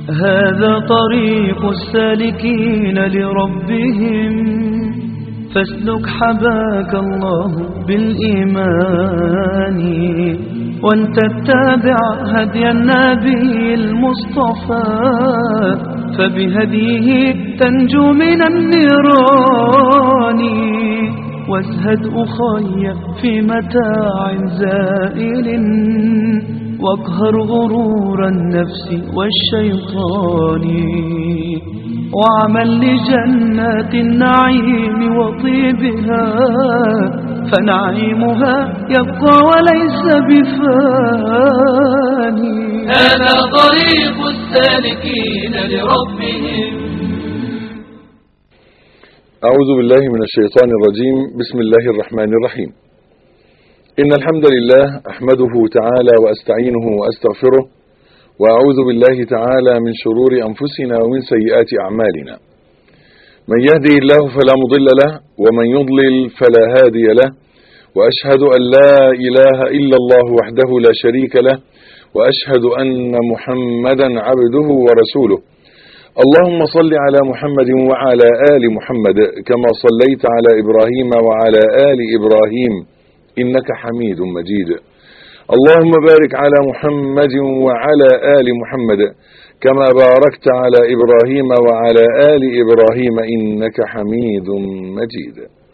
هذا طريق السالكين لربهم فاسلك حباك الله بالإيمان وان تتبع هدي النبي المصطفى فبهديه تنجو من النيران وازهد أخي في متاع زائل واقهر غرور النفس والشيطان واعمل لجنات النعيم وطيبها فنعيمها يبقى وليس بفاني هذا طريق السالكين لربهم أعوذ بالله من الشيطان الرجيم بسم الله الرحمن الرحيم إن الحمد لله أحمده تعالى وأستعينه وأستغفره وأعوذ بالله تعالى من شرور أنفسنا ومن سيئات أعمالنا من يهدي الله فلا مضل له ومن يضلل فلا هادي له وأشهد أن لا إله إلا الله وحده لا شريك له وأشهد أن محمدا عبده ورسوله اللهم صل على محمد وعلى آل محمد كما صليت على إبراهيم وعلى آل إبراهيم إنك حميد مجيد اللهم بارك على محمد وعلى آل محمد كما باركت على إبراهيم وعلى آل إبراهيم إنك حميد مجيد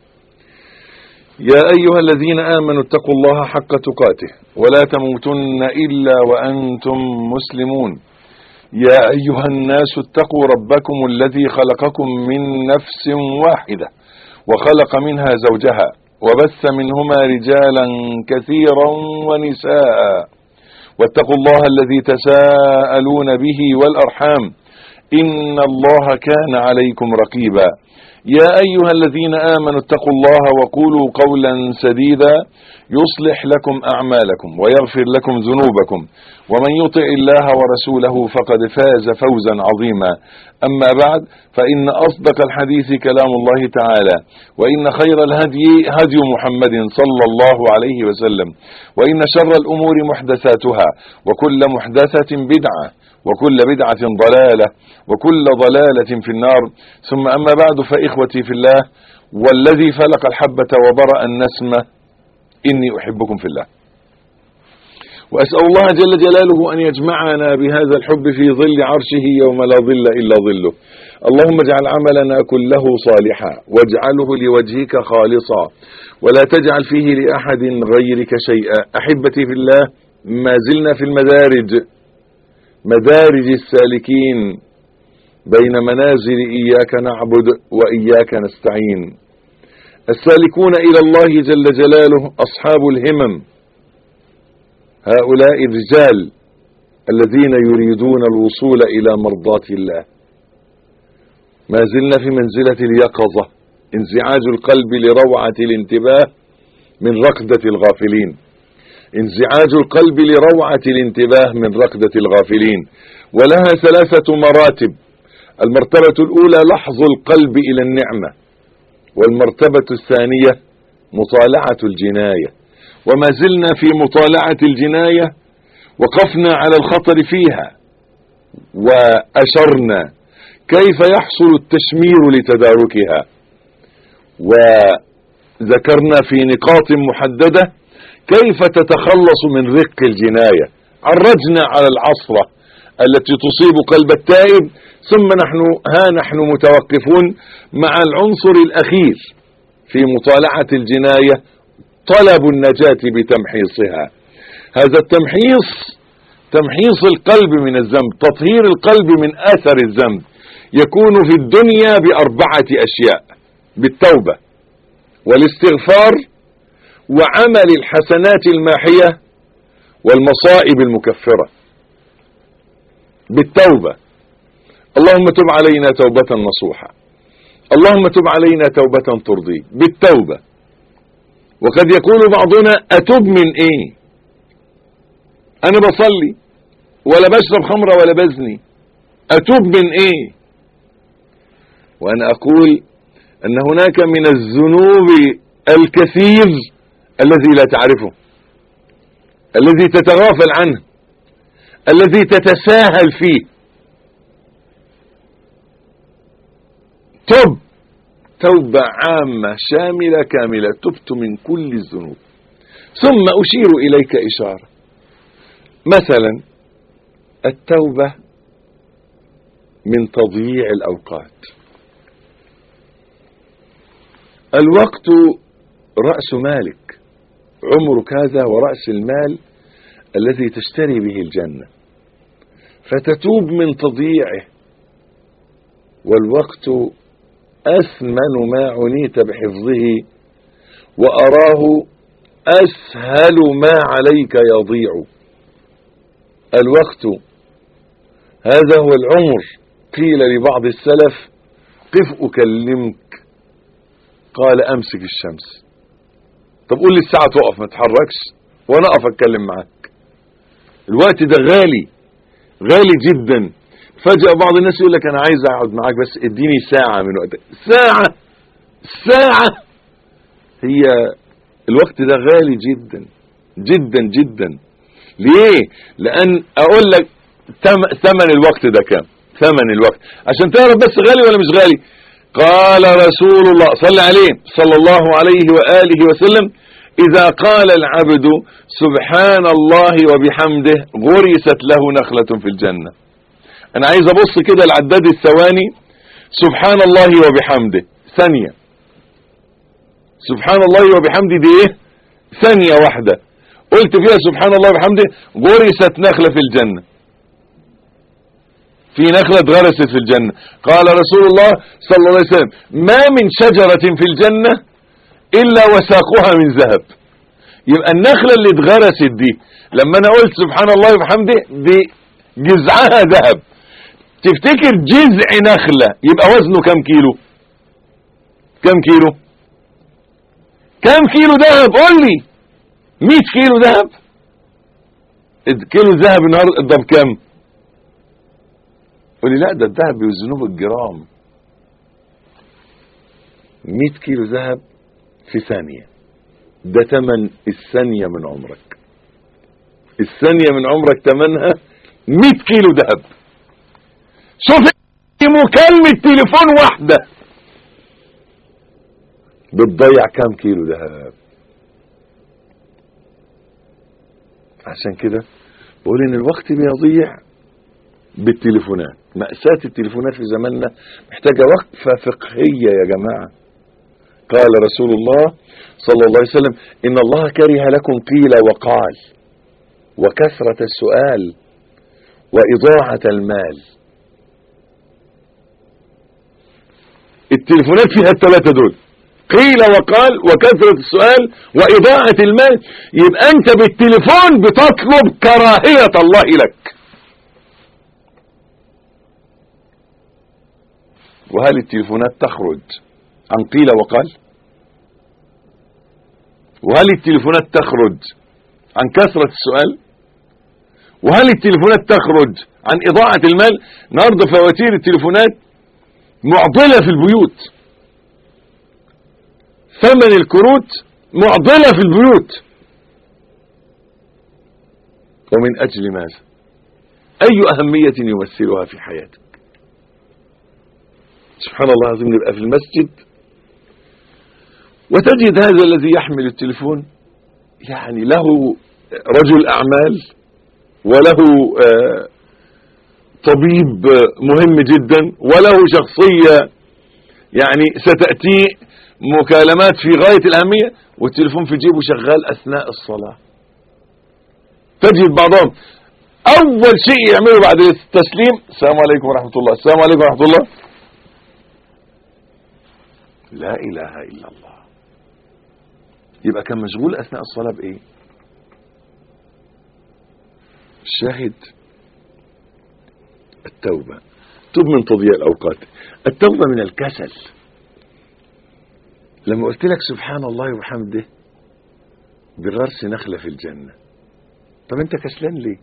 يا أيها الذين آمنوا اتقوا الله حق تقاته ولا تموتن إلا وأنتم مسلمون يا أيها الناس اتقوا ربكم الذي خلقكم من نفس واحدة وخلق منها زوجها وبث منهما رجالا كثيرا ونساء واتقوا الله الذي تساءلون به والأرحام إن الله كان عليكم رقيبا يا أيها الذين آمنوا اتقوا الله وقولوا قولا سديدا يصلح لكم أعمالكم ويغفر لكم ذنوبكم ومن يطع الله ورسوله فقد فاز فوزا عظيما أما بعد فإن أصدق الحديث كلام الله تعالى وإن خير الهدي هدي محمد صلى الله عليه وسلم وإن شر الأمور محدثاتها وكل محدثة بدعة وكل بدعة ضلالة وكل ضلالة في النار ثم أما بعد فإخوتي في الله والذي فلق الحبة وبرأ النسمة إني أحبكم في الله وأسأل الله جل جلاله أن يجمعنا بهذا الحب في ظل عرشه يوم لا ظل إلا ظله اللهم اجعل عملنا كله صالحا واجعله لوجهك خالصا ولا تجعل فيه لأحد غيرك شيئا أحبتي في الله ما زلنا في المدارج مدارج السالكين بين منازل إياك نعبد وإياك نستعين السالكون إلى الله جل جلاله أصحاب الهمم هؤلاء الرجال الذين يريدون الوصول إلى مرضاة الله ما زلنا في منزلة اليقظة انزعاج القلب لروعة الانتباه من رقدة الغافلين انزعاج القلب لروعة الانتباه من رقدة الغافلين ولها ثلاثة مراتب المرتبة الأولى لحظ القلب إلى النعمة والمرتبة الثانية مطالعة الجناية وما زلنا في مطالعة الجناية وقفنا على الخطر فيها وأشرنا كيف يحصل التشمير لتداركها وذكرنا في نقاط محددة كيف تتخلص من رق الجناية عرجنا على العصرة التي تصيب قلب التائب ثم نحن ها نحن متوقفون مع العنصر الأخير في مطالعة الجناية طلب النجاة بتمحيصها هذا التمحيص تمحيص القلب من الذنب تطهير القلب من أثر الذنب يكون في الدنيا بأربعة أشياء بالتوبة والاستغفار وعمل الحسنات الماحية والمصائب المكفرة بالتوبة اللهم تب علينا توبة نصوحة اللهم تب علينا توبة ترضي بالتوبة وقد يقول بعضنا أتوب من ايه انا بصلي ولا بشرب خمرة ولا بزني اتوب من ايه وانا اقول ان هناك من الذنوب الكثير الذي لا تعرفه الذي تتغافل عنه الذي تتساهل فيه تب توبة عامة شاملة كاملة تبت من كل الذنوب ثم أشير إليك إشارة مثلا التوبة من تضييع الأوقات الوقت رأس مالك عمرك هذا ورأس المال الذي تشتري به الجنة فتتوب من تضييعه والوقت أثمن ما عنيت بحفظه وأراه أسهل ما عليك يضيع الوقت هذا هو العمر قيل لبعض السلف قف أكلمك قال أمسك الشمس طب قول لي الساعة تقف ما تحركش وأنا أقف أتكلم معاك الوقت ده غالي غالي جدا فجأة بعض الناس يقول لك أنا عايز أقعد معاك بس اديني ساعة من وقتك ساعة ساعة هي الوقت ده غالي جدا جدا جدا ليه لأن أقول لك ثمن الوقت ده كام ثمن الوقت عشان تعرف بس غالي ولا مش غالي قال رسول الله صلى عليه صلى الله عليه وآله وسلم إذا قال العبد سبحان الله وبحمده غرست له نخلة في الجنة أنا عايز أبص كده لعداد الثواني سبحان الله وبحمده ثانية سبحان الله وبحمده دي إيه ثانية واحدة قلت فيها سبحان الله وبحمده غرست نخلة في الجنة في نخلة غرست في الجنة قال رسول الله صلى الله عليه وسلم ما من شجرة في الجنة إلا وساقها من ذهب يبقى النخلة اللي اتغرست دي لما أنا قلت سبحان الله وبحمده دي جذعها ذهب تفتكر جذع نخلة يبقى وزنه كم كيلو كم كيلو كم كيلو ذهب قول لي 100 كيلو ذهب كيلو ذهب النهارده ده بكام قول لي لا ده الذهب بيوزنوه بالجرام 100 كيلو ذهب في ثانية ده تمن الثانية من عمرك الثانية من عمرك تمنها 100 كيلو ذهب شوف مكالمة تليفون واحدة بتضيع كام كيلو ذهب عشان كده بقول ان الوقت بيضيع بالتليفونات مأساة التليفونات في زماننا محتاجة وقفة فقهية يا جماعة قال رسول الله صلى الله عليه وسلم إن الله كره لكم قيل وقال وكثرة السؤال وإضاعة المال التليفونات فيها الثلاثة دول قيل وقال وكثرة السؤال وإضاعة المال يبقى أنت بالتليفون بتطلب كراهية الله لك وهل التليفونات تخرج عن قيل وقال وهل التليفونات تخرج عن كثرة السؤال وهل التليفونات تخرج عن إضاعة المال النهارده فواتير التليفونات معضلة في البيوت ثمن الكروت معضلة في البيوت ومن أجل ماذا أي أهمية يمثلها في حياتك سبحان الله العظيم نبقى في المسجد وتجد هذا الذي يحمل التليفون يعني له رجل أعمال وله آه طبيب مهم جدا وله شخصية يعني ستأتي مكالمات في غاية الأهمية والتليفون في جيبه شغال أثناء الصلاة تجد بعضهم أول شيء يعمله بعد التسليم السلام عليكم ورحمة الله السلام عليكم ورحمة الله لا إله إلا الله يبقى كان مشغول أثناء الصلاة بإيه الشاهد التوبة توب من تضييع الأوقات التوبة من الكسل لما قلت لك سبحان الله وبحمده بغرس نخلة في الجنة طب انت كسلان ليه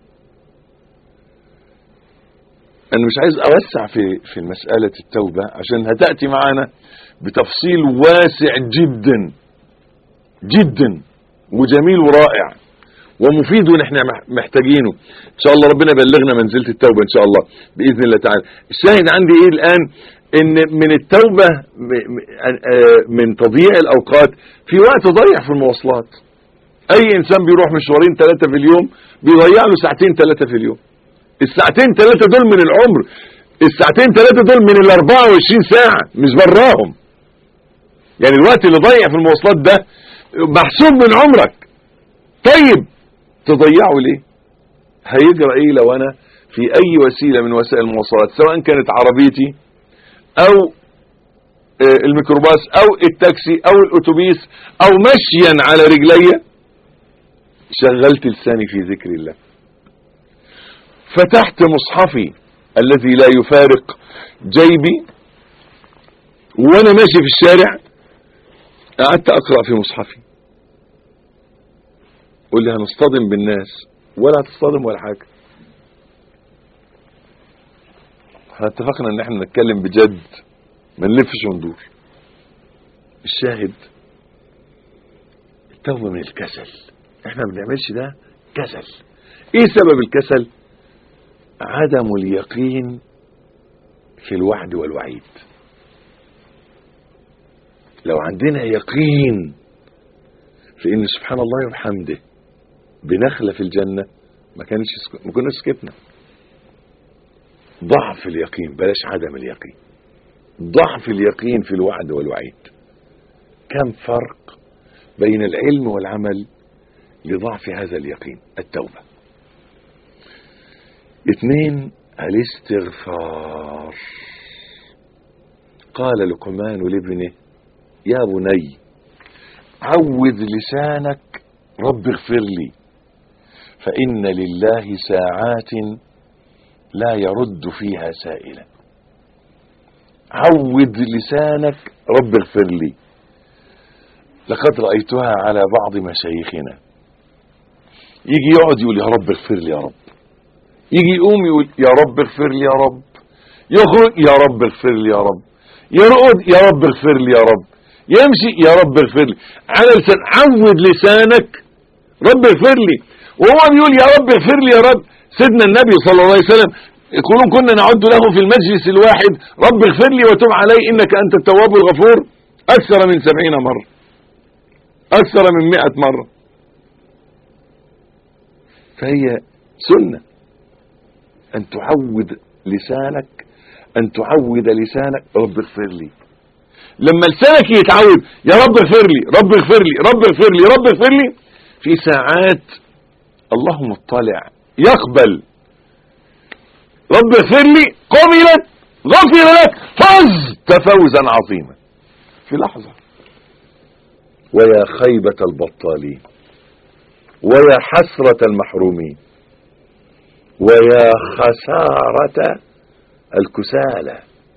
انا مش عايز اوسع في في مسألة التوبة عشان هتأتي معانا بتفصيل واسع جدا جدا وجميل ورائع ومفيد ونحن محتاجينه ان شاء الله ربنا يبلغنا منزلة التوبة ان شاء الله باذن الله تعالى الشاهد عندي ايه الان ان من التوبة م- م- آه، من تضييع الاوقات في وقت ضيع في المواصلات اي انسان بيروح مشوارين ثلاثة في اليوم بيضيع له ساعتين ثلاثة في اليوم الساعتين ثلاثة دول من العمر الساعتين ثلاثة دول من ال 24 ساعة مش براهم يعني الوقت اللي ضيع في المواصلات ده محسوب من عمرك طيب تضيعه ليه هيجرى ايه لو انا في اي وسيلة من وسائل المواصلات سواء كانت عربيتي او آه، الميكروباص او التاكسي او الاتوبيس او مشيا على رجلي شغلت لساني في ذكر الله فتحت مصحفي الذي لا يفارق جيبي وانا ماشي في الشارع قعدت اقرا في مصحفي قول لي هنصطدم بالناس ولا هتصطدم ولا حاجه احنا اتفقنا ان احنا نتكلم بجد ما نلفش وندور الشاهد التوبه من الكسل احنا ما بنعملش ده كسل ايه سبب الكسل عدم اليقين في الوعد والوعيد لو عندنا يقين في ان سبحان الله وبحمده بنخلة في الجنة ما كانش ما كناش سكتنا ضعف اليقين بلاش عدم اليقين ضعف اليقين في الوعد والوعيد كم فرق بين العلم والعمل لضعف هذا اليقين التوبة اثنين الاستغفار قال لقمان لابنه يا بني عود لسانك رب اغفر لي فإن لله ساعات لا يرد فيها سائلا عود لسانك رب اغفر لي لقد رأيتها على بعض مشايخنا يجي يقعد يقول يا رب اغفر لي يا رب يجي يقوم يقول يا رب اغفر لي يا رب يخرج يا رب اغفر لي يا رب يرقد يا رب اغفر لي يا رب يمشي يا رب اغفر لي على لسان عود لسانك رب اغفر لي وهو بيقول يا رب اغفر لي يا رب سيدنا النبي صلى الله عليه وسلم يقولون كنا نعد له في المجلس الواحد رب اغفر لي وتب علي انك انت التواب الغفور اكثر من سبعين مرة اكثر من مئة مرة فهي سنة ان تعود لسانك ان تعود لسانك رب اغفر لي لما لسانك يتعود يا رب اغفر لي رب اغفر لي رب اغفر لي رب اغفر لي في ساعات الله مطلع يقبل رب اغفر لي قبلت غفر لك فزت فوزا عظيما في لحظة ويا خيبة البطالين ويا حسرة المحرومين ويا خسارة الكسالى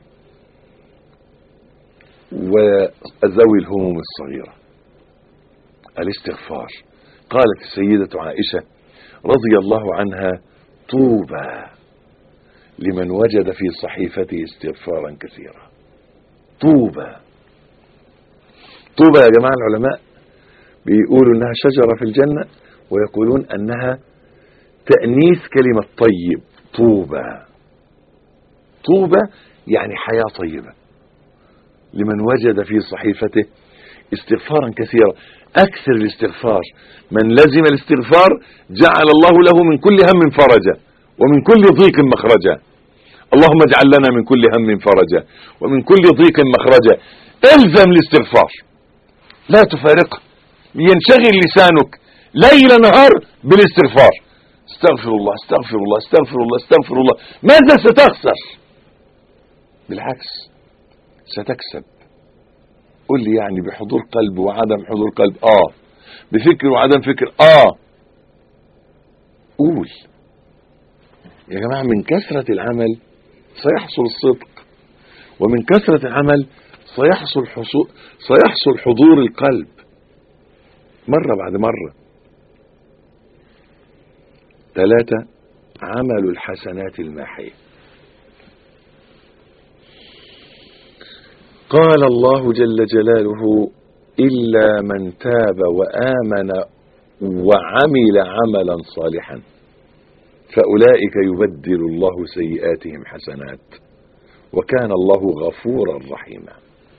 وذوي الهموم الصغيرة الاستغفار قالت السيدة عائشة رضي الله عنها طوبى لمن وجد في صحيفته استغفارا كثيرا طوبى طوبى يا جماعة العلماء بيقولوا انها شجرة في الجنة ويقولون انها تأنيث كلمة طيب طوبى طوبى يعني حياة طيبة لمن وجد في صحيفته استغفارا كثيرا أكثر الاستغفار من لزم الاستغفار جعل الله له من كل هم فرجا ومن كل ضيق مخرجا اللهم اجعل لنا من كل هم فرجا ومن كل ضيق مخرجا الزم الاستغفار لا تفارقه ينشغل لسانك ليل نهار بالاستغفار استغفر الله استغفر الله استغفر الله استغفر الله ماذا ستخسر بالعكس ستكسب قل لي يعني بحضور قلب وعدم حضور قلب اه بفكر وعدم فكر اه قول يا جماعة من كثرة العمل سيحصل الصدق ومن كثرة العمل سيحصل حصول سيحصل حضور القلب مرة بعد مرة ثلاثة عمل الحسنات الماحية قال الله جل جلاله إلا من تاب وآمن وعمل عملا صالحا فأولئك يبدل الله سيئاتهم حسنات وكان الله غفورا رحيما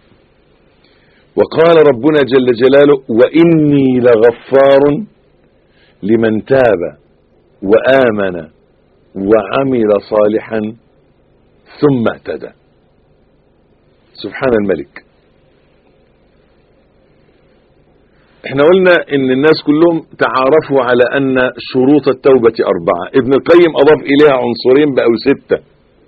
وقال ربنا جل جلاله وإني لغفار لمن تاب وآمن وعمل صالحا ثم اهتدى سبحان الملك احنا قلنا ان الناس كلهم تعارفوا على ان شروط التوبة اربعة ابن القيم اضاف اليها عنصرين بقوا ستة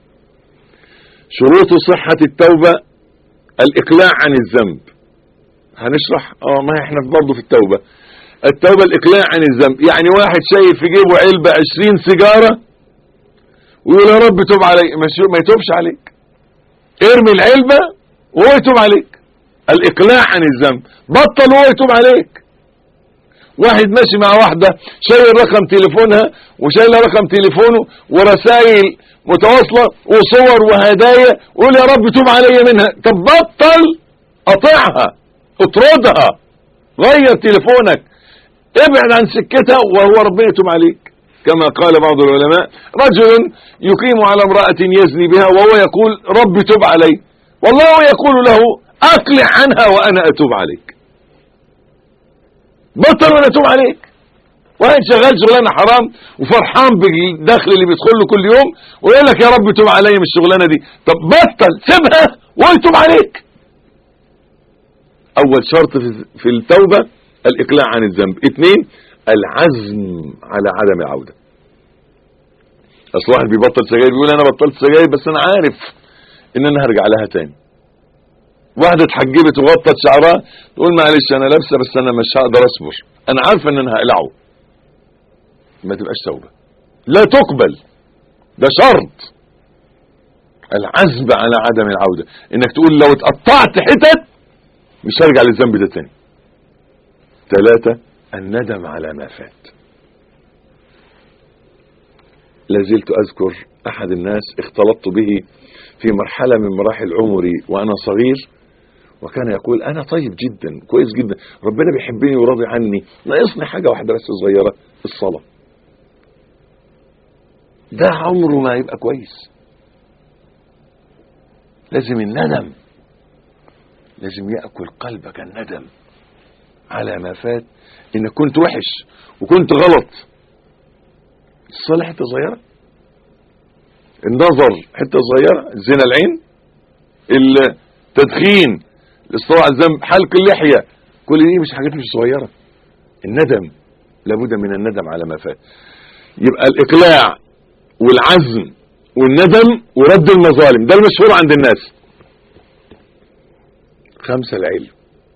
شروط صحة التوبة الاقلاع عن الذنب هنشرح اه ما احنا برضه في التوبة التوبة الاقلاع عن الذنب يعني واحد شايف في جيبه علبة عشرين سيجارة ويقول يا رب توب علي ما يتوبش عليك ارمي العلبة وهو يتوب عليك الاقلاع عن الذنب بطل وهو يتوب عليك واحد ماشي مع واحدة شايل رقم تليفونها وشايل رقم تليفونه ورسائل متواصلة وصور وهدايا ويقول يا رب توب علي منها طب بطل قطعها اطردها غير تليفونك ابعد عن سكتها وهو ربنا يتوب عليك كما قال بعض العلماء رجل يقيم على امرأة يزني بها وهو يقول رب توب علي والله يقول له اقلع عنها وانا اتوب عليك بطل وانا اتوب عليك واحد شغال شغلانه حرام وفرحان بالدخل اللي بيدخل له كل يوم ويقول لك يا رب توب علي من الشغلانه دي طب بطل سيبها ويتوب عليك اول شرط في التوبه الاقلاع عن الذنب اثنين العزم على عدم العوده اصل واحد بيبطل سجاير بيقول انا بطلت سجاير بس انا عارف ان انا هرجع لها تاني واحده اتحجبت وغطت شعرها تقول معلش انا لابسه بس انا مش هقدر اصبر انا عارفه ان انا هقلعه ما تبقاش توبه لا تقبل ده شرط العزم على عدم العوده انك تقول لو اتقطعت حتت مش هرجع للذنب ده تاني ثلاثة الندم على ما فات لازلت أذكر أحد الناس اختلطت به في مرحلة من مراحل عمري وأنا صغير وكان يقول أنا طيب جدا كويس جدا ربنا بيحبني وراضي عني ناقصني حاجة واحدة بس صغيرة الصلاة ده عمره ما يبقى كويس لازم الندم لازم يأكل قلبك الندم على ما فات انك كنت وحش وكنت غلط الصلاة حتة صغيرة النظر حتة صغيرة زنا العين التدخين الاستواء على الذنب حلق اللحية كل دي مش حاجات مش صغيرة الندم لابد من الندم على ما فات يبقى الإقلاع والعزم والندم ورد المظالم ده المشهور عند الناس خمسة العلم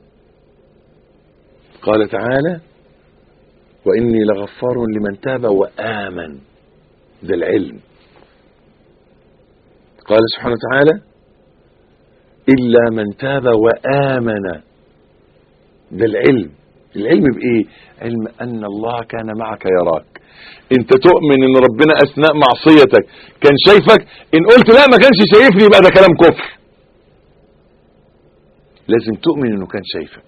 قال تعالى وإني لغفار لمن تاب وآمن ذا العلم قال سبحانه وتعالى إلا من تاب وآمن ذا العلم العلم بإيه علم أن الله كان معك يراك انت تؤمن ان ربنا اثناء معصيتك كان شايفك ان قلت لا ما كانش شايفني يبقى ده كلام كفر لازم تؤمن انه كان شايفك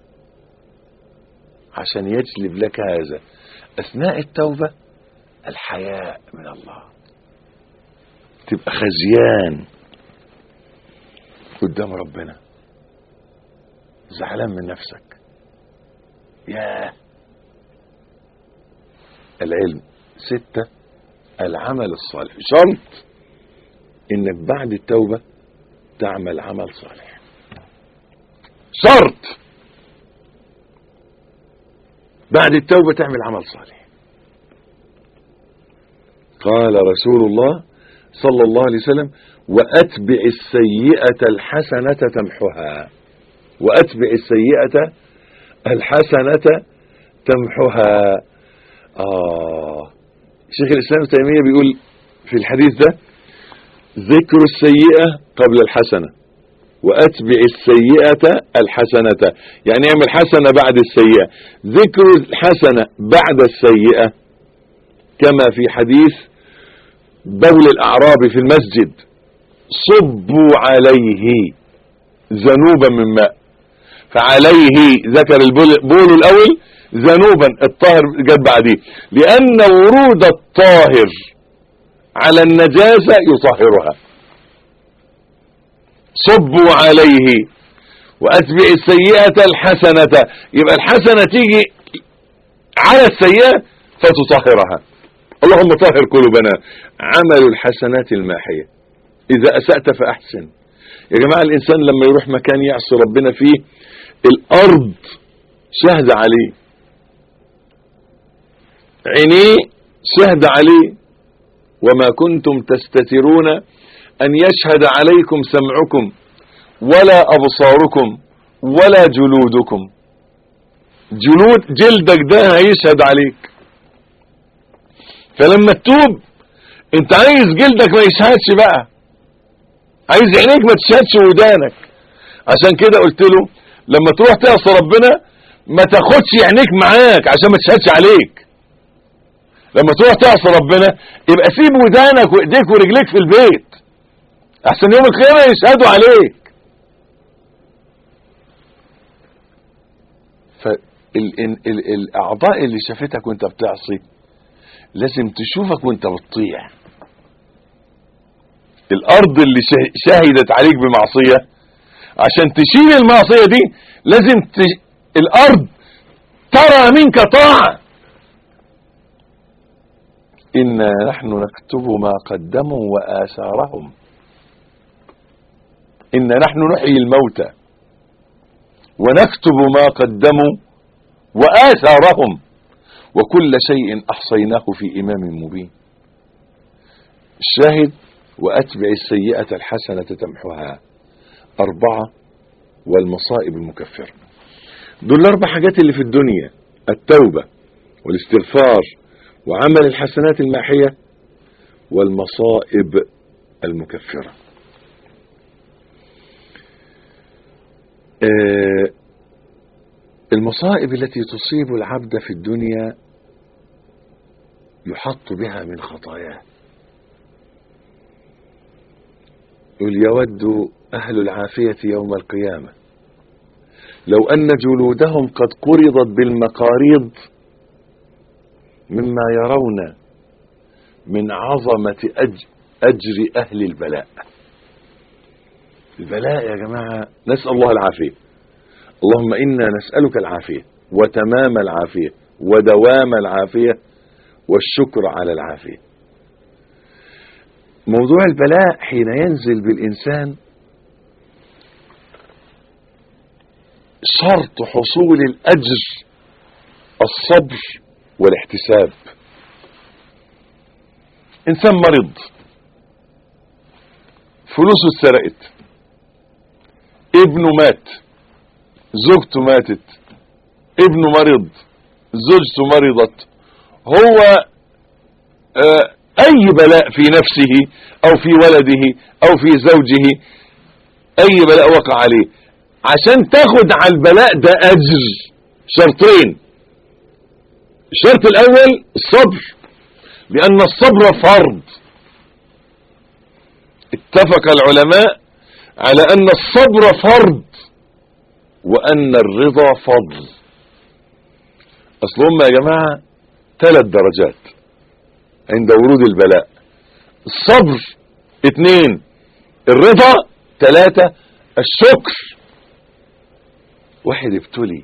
عشان يجلب لك هذا اثناء التوبة الحياء من الله تبقى خزيان قدام ربنا زعلان من نفسك ياه العلم ستة العمل الصالح شرط انك بعد التوبة تعمل عمل صالح شرط بعد التوبة تعمل عمل صالح قال رسول الله صلى الله عليه وسلم وأتبع السيئة الحسنة تمحها وأتبع السيئة الحسنة تمحها آه شيخ الإسلام تيمية بيقول في الحديث ده ذكر السيئة قبل الحسنة وأتبع السيئة الحسنة يعني اعمل حسنة بعد السيئة ذكر الحسنة بعد السيئة كما في حديث بول الأعراب في المسجد صبوا عليه ذنوبا من ماء فعليه ذكر البول الأول ذنوبا الطاهر جد بعديه لأن ورود الطاهر على النجاسة يطهرها صبوا عليه وأتبع السيئة الحسنة يبقى الحسنة تيجي على السيئة فتطهرها اللهم طهر قلوبنا عمل الحسنات الماحية إذا أسأت فأحسن يا جماعة الإنسان لما يروح مكان يعصي ربنا فيه الأرض شهد عليه عينيه شهد عليه وما كنتم تستترون أن يشهد عليكم سمعكم ولا أبصاركم ولا جلودكم جلود جلدك ده هيشهد عليك فلما تتوب انت عايز جلدك ما يشهدش بقى عايز عينيك ما تشهدش ودانك عشان كده قلت له لما تروح تعصي ربنا ما تاخدش عينيك معاك عشان ما تشهدش عليك لما تروح تعصي ربنا يبقى سيب ودانك وايديك ورجليك في البيت احسن يوم القيامه يشهدوا عليك فالاعضاء اللي شافتك وانت بتعصي لازم تشوفك وانت بتطيع الارض اللي شه- شهدت عليك بمعصية عشان تشيل المعصية دي لازم تش... الارض ترى منك طاعة إنا نحن نكتب ما قدموا وآثارهم إنا نحن نحيي الموتى ونكتب ما قدموا وآثارهم وكل شيء أحصيناه في إمام مبين الشاهد وأتبع السيئة الحسنة تمحها أربعة والمصائب المكفرة دول الأربع حاجات اللي في الدنيا التوبة والاستغفار وعمل الحسنات الماحية والمصائب المكفرة آه، المصائب التي تصيب العبد في الدنيا يحط بها من خطاياه يقول يود أهل العافية يوم القيامة لو أن جلودهم قد قرضت بالمقاريض مما يرون من عظمة أج أجر أهل البلاء البلاء يا جماعة نسأل الله العافية اللهم إنا نسألك العافية وتمام العافية ودوام العافية والشكر على العافية موضوع البلاء حين ينزل بالإنسان شرط حصول الأجر الصبر والاحتساب إنسان مرض فلوسه اتسرقت ابنه مات زوجته ماتت ابنه مرض زوجته مرضت هو آه اي بلاء في نفسه او في ولده او في زوجه اي بلاء وقع عليه عشان تاخد على البلاء ده اجر شرطين الشرط الاول الصبر لان الصبر فرض اتفق العلماء على ان الصبر فرض وان الرضا فضل اصل هم يا جماعة ثلاث درجات عند ورود البلاء الصبر اتنين الرضا ثلاثة الشكر واحد ابتلي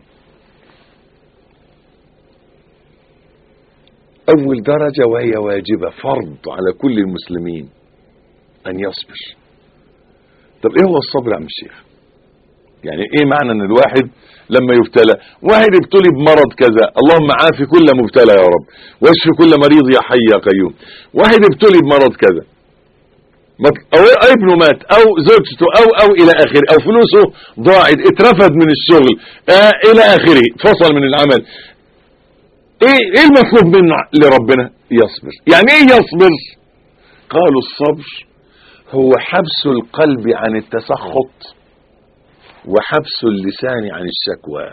اول درجة وهي واجبة فرض على كل المسلمين ان يصبر طب ايه هو الصبر يا عم الشيخ يعني ايه معنى ان الواحد لما يبتلى واحد ابتلي بمرض كذا اللهم عافي كل مبتلى يا رب واشفي كل مريض يا حي يا قيوم واحد ابتلي بمرض كذا مط- او ابنه مات او زوجته او او الى اخره او فلوسه ضاعت اترفد من الشغل آه الى اخره فصل من العمل ايه ايه المطلوب منه لربنا يصبر يعني ايه يصبر قالوا الصبر هو حبس القلب عن التسخط وحبس اللسان عن الشكوى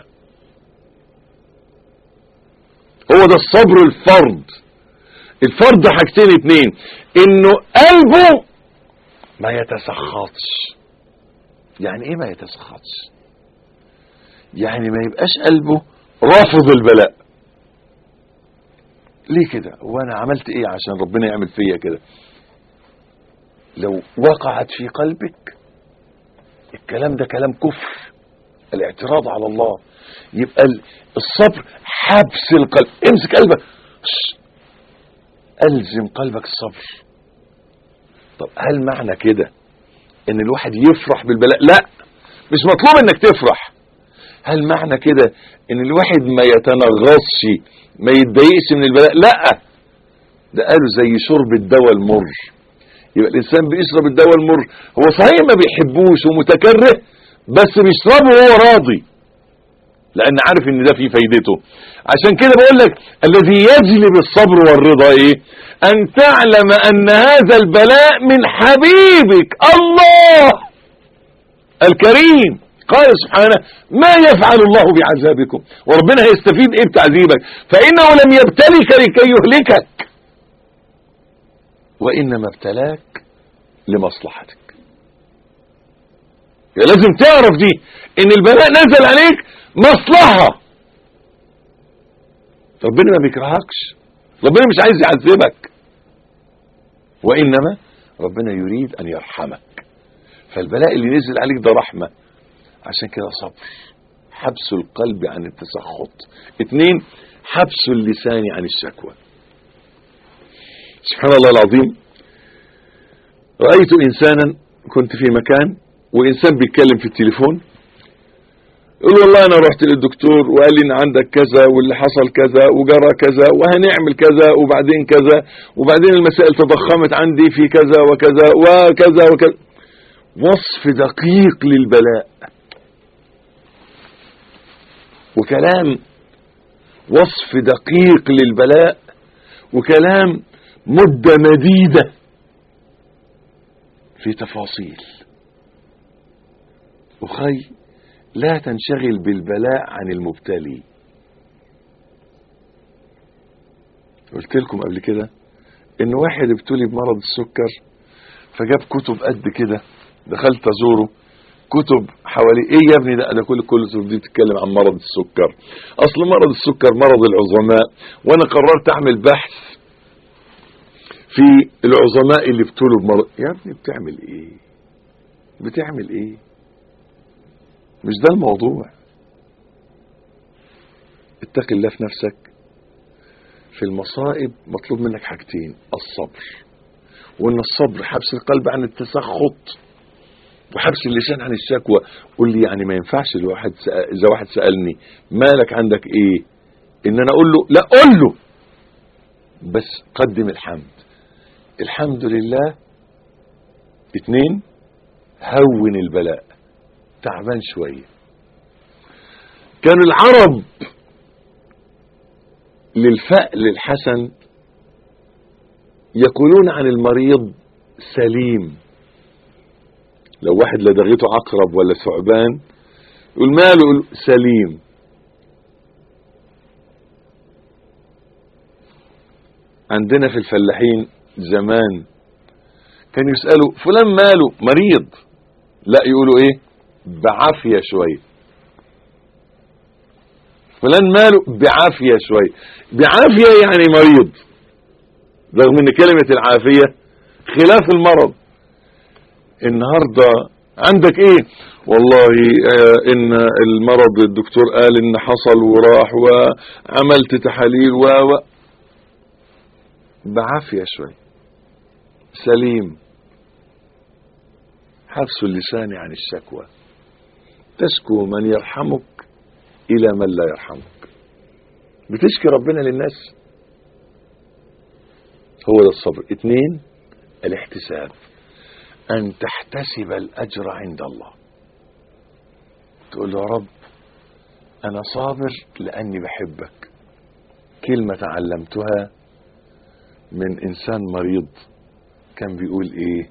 هو ده الصبر الفرض الفرض حاجتين اتنين انه قلبه ما يتسخطش يعني ايه ما يتسخطش يعني ما يبقاش قلبه رافض البلاء ليه كده وانا عملت ايه عشان ربنا يعمل فيا كده لو وقعت في قلبك الكلام ده كلام كفر الاعتراض على الله يبقى ال- الصبر حبس القلب امسك قلبك شش. الزم قلبك الصبر طب هل معنى كده ان الواحد يفرح بالبلاء لا مش مطلوب انك تفرح هل معنى كده ان الواحد ما يتنغصش ما يتضايقش من البلاء لا ده قالوا زي شرب الدواء المر يبقى الانسان بيشرب الدواء المر هو صحيح ما بيحبوش ومتكره بس بيشربه وهو راضي لان عارف ان ده فيه فايدته عشان كده بقول لك الذي يجلب الصبر والرضا ايه ان تعلم ان هذا البلاء من حبيبك الله الكريم قال سبحانه ما يفعل الله بعذابكم وربنا هيستفيد ايه بتعذيبك فانه لم يبتلك لكي يهلكك وانما ابتلاك لمصلحتك يا لازم تعرف دي ان البلاء نزل عليك مصلحة ربنا ما بيكرهكش ربنا مش عايز يعذبك وانما ربنا يريد ان يرحمك فالبلاء اللي نزل عليك ده رحمة عشان كده صبر حبس القلب عن التسخط اتنين حبس اللسان عن الشكوى سبحان الله العظيم رأيت إنسانا كنت في مكان وإنسان بيتكلم في التليفون يقول والله أنا رحت للدكتور وقال لي إن عندك كذا واللي حصل كذا وجرى كذا وهنعمل كذا وبعدين كذا وبعدين المسائل تضخمت عندي في كذا وكذا وكذا وكذا وصف دقيق للبلاء وكلام وصف دقيق للبلاء وكلام مدة مديدة في تفاصيل أخي لا تنشغل بالبلاء عن المبتلي قلت لكم قبل كده ان واحد ابتلي بمرض السكر فجاب كتب قد كده دخلت ازوره كتب حوالي ايه يا ابني ده انا كل كل كتب دي بتتكلم عن مرض السكر اصل مرض السكر مرض العظماء وانا قررت اعمل بحث في العظماء اللي ابتلوا بمرض يا ابني بتعمل ايه بتعمل ايه مش ده الموضوع اتق الله في نفسك في المصائب مطلوب منك حاجتين الصبر وان الصبر حبس القلب عن التسخط وحبس اللسان عن الشكوى قول لي يعني ما ينفعش الواحد سأ- اذا واحد سالني مالك عندك ايه ان انا اقول له لا قول له بس قدم الحمد الحمد لله اتنين هون البلاء تعبان شوية كانوا العرب للفأل الحسن يقولون عن المريض سليم لو واحد لدغته عقرب ولا ثعبان يقول ماله يقول سليم عندنا في الفلاحين زمان كانوا يسألوا فلان ماله مريض لا يقولوا ايه بعافية شوية فلان ماله بعافية شوية بعافية يعني مريض رغم ان كلمة العافية خلاف المرض النهاردة عندك ايه والله آه ان المرض الدكتور قال ان حصل وراح وعملت تحاليل و و بعافية شوية سليم حبس اللسان عن الشكوى تشكو من يرحمك إلى من لا يرحمك بتشكي ربنا للناس هو ده الصبر اتنين الاحتساب أن تحتسب الأجر عند الله تقول له يا رب أنا صابر لأني بحبك كلمة تعلمتها من إنسان مريض كان بيقول إيه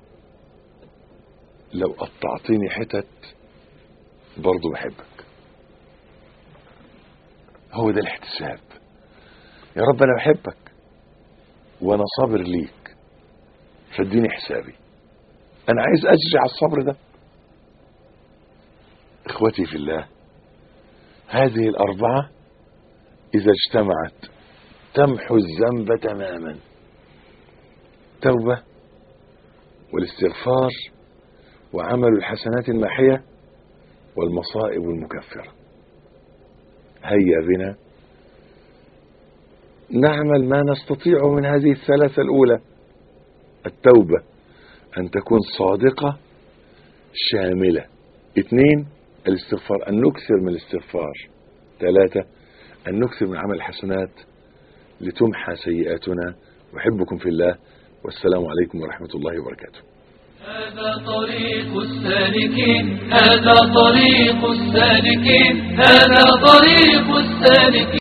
لو قطعتني حتت برضو بحبك هو ده الاحتساب يا رب انا بحبك وانا صابر ليك فاديني حسابي انا عايز اجري على الصبر ده اخوتي في الله هذه الاربعه اذا اجتمعت تمحو الذنب تماما توبه والاستغفار وعمل الحسنات الماحية والمصائب المكفرة هيا بنا نعمل ما نستطيع من هذه الثلاثة الأولى التوبة أن تكون صادقة شاملة اثنين الاستغفار أن نكثر من الاستغفار ثلاثة أن نكثر من عمل الحسنات لتمحى سيئاتنا أحبكم في الله والسلام عليكم ورحمة الله وبركاته هذا طريق السالكين هذا طريق السالكين هذا طريق السالكين